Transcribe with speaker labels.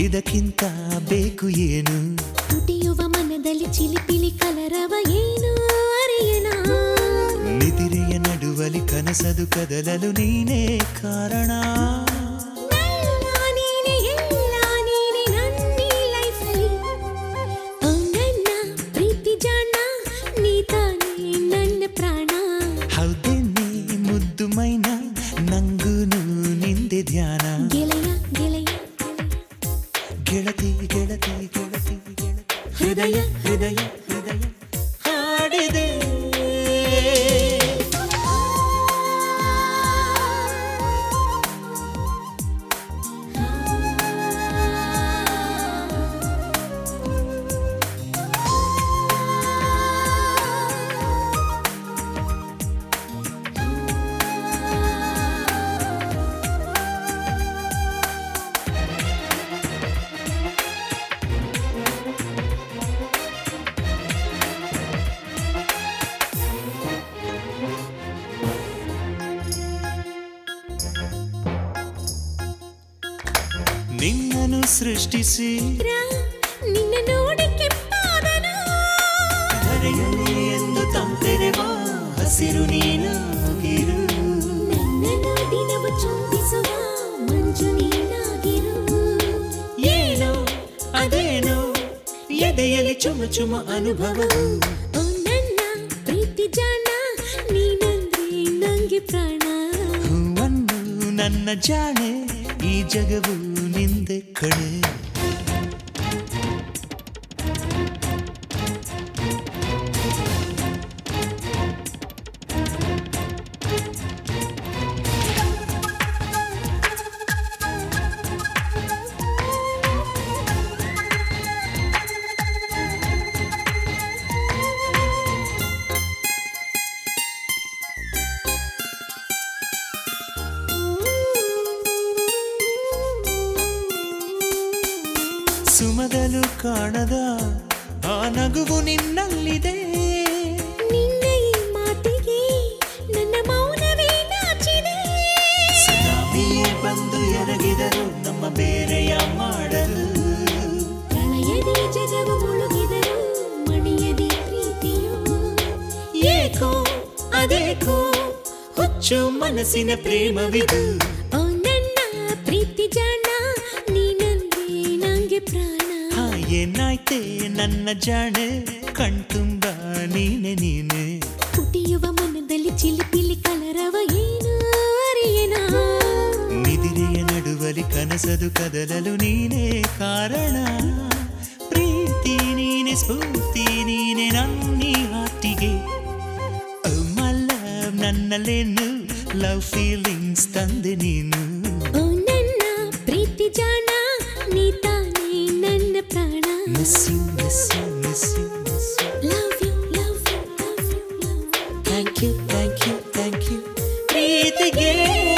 Speaker 1: ಇದಕ್ಕಿಂತ ಬೇಕು ಏನು
Speaker 2: ತುಟಿಯುವ ಮನದಲ್ಲಿ ಚಿಲಿಪಿಲಿ ಕಲರವ ಏನು ಅರಿಯಣ
Speaker 1: ನಿದಿರೆಯ ನಡುವಲಿ ಕನಸದು ಕದಲಲು ನೀನೇ ಕಾರಣ
Speaker 2: ಎಲ್ಲ ನೀನೆ ಎಲ್ಲ ನೀನೆ ನನ್ನೀ ಲೈಫಲ್ಲಿ ಓ ನನ್ನ ಪ್ರೀತಿ ಜಾಣ ನೀ ತಾನೇ ನನ್ನ ಪ್ರಾಣ
Speaker 1: ಹೌದೆನ್ನೆ ಮುದ್ದು ಮೈನ ನಂಗೂನು ನಿಂದೆ ಧ್ಯಾನ
Speaker 2: ಗೆಳೆಯ ಗೆಳೆಯ
Speaker 1: ಗೆಳತಿ ಗೆಳತಿ ಗೆಳತಿ ಗೆಳತಿ ಹೃದಯ ಹೃದಯ ಹೃದಯ ಹಾಡಿದೆ ನಿನ್ನನ್ನು ಸೃಷ್ಟಿಸಿ
Speaker 2: ರಾ, ನಿನ್ನ ನೋಡಿ ಕೆಂಪಾದನು
Speaker 1: ಧರೆಯಲ್ಲಿ ಎಂದು ತಂತೆರೆವ ಹಸಿರು ನೀನು ಇರು
Speaker 2: ನನ್ನನ್ನು ದಿನವು ಚುಂಬಿಸುವ ಮಂಜು ನೀನಾಗಿರು
Speaker 1: ಏನೋ ಅದೇನೋ ಎದೆಯಲ್ಲಿ ಚುಮ ಚುಮ ಅನುಭವ
Speaker 2: ಓ ನನ್ನ ಪ್ರೀತಿ ಜಾಣ ನೀನಂದ್ರೆ ನಂಗೆ ಪ್ರಾಣ
Speaker 1: ಹೂವನ್ನು ನನ್ನ ಜಾಣೆ ಈ ಜಗವು ನಿಂದೆ ಕಡೆ ಸುಮದಲು ಕಾಣದ ಆ ನಗುವು ನಿನ್ನಲ್ಲಿದೆ
Speaker 2: ನಿನ್ನ ಈ ಮಾತಿಗೆ ನನ್ನ ಮೌನವೇ ನಾಚಿದೆ
Speaker 1: ಸುನಾಮಿಯೇ ಬಂದು ಎರಗಿದರು ನಮ್ಮ ಬೇರೆಯ ಮಾಡಲು
Speaker 2: ಪ್ರಳಯದಿ ಜಗವು ಮುಳುಗಿದರು ಮಣಿಯದಿ ಪ್ರೀತಿಯು
Speaker 1: ಏಕೋ ಅದೇಕೋ ಹುಚ್ಚು ಮನಸ್ಸಿನ ಪ್ರೇಮವಿದು
Speaker 2: ಓ ನನ್ನ ಪ್ರೀತಿ ಜಾಣ ನೀನಂದ್ರೆ ನಂಗೆ ಪ್ರಾಣ
Speaker 1: ಹಾ ಏನಾಯ್ತೆ ನನ್ನ ಜಾಣೆ ಕಣ್ತುಂಬ ನೀನೆ ನೀನೆ
Speaker 2: ಪುಟಿಯುವ ಮನದಲ್ಲಿ ಚಿಲಿಪಿಲಿ ಕಲರವ ಏನು ಅರಿಯನ
Speaker 1: ನಿದಿರೆಯ ನಡುವಲಿ ಕನಸದು ಕದಲಲು ನೀನೇ ಕಾರಣ ಪ್ರೀತಿ ನೀನೆ ಸ್ಫೂರ್ತಿ ನೀನೆ ನನ್ನಿ ಹಾಟಿಗೆ ಮಲ್ಲ ನನ್ನಲ್ಲೇನು ಲವ್ ಫೀಲಿಂಗ್ಸ್ ತಂದೆ ನೀನು
Speaker 2: ಓ ನನ್ನ ಪ್ರೀತಿ ಜಾಣ ನೀ ತಾನೇ ನನ್ನ ಪ್ರಾಣ
Speaker 1: miss you miss you miss you miss you
Speaker 2: love you love you love you love
Speaker 1: thank you thank you thank you ಪ್ರೀತಿಗೆ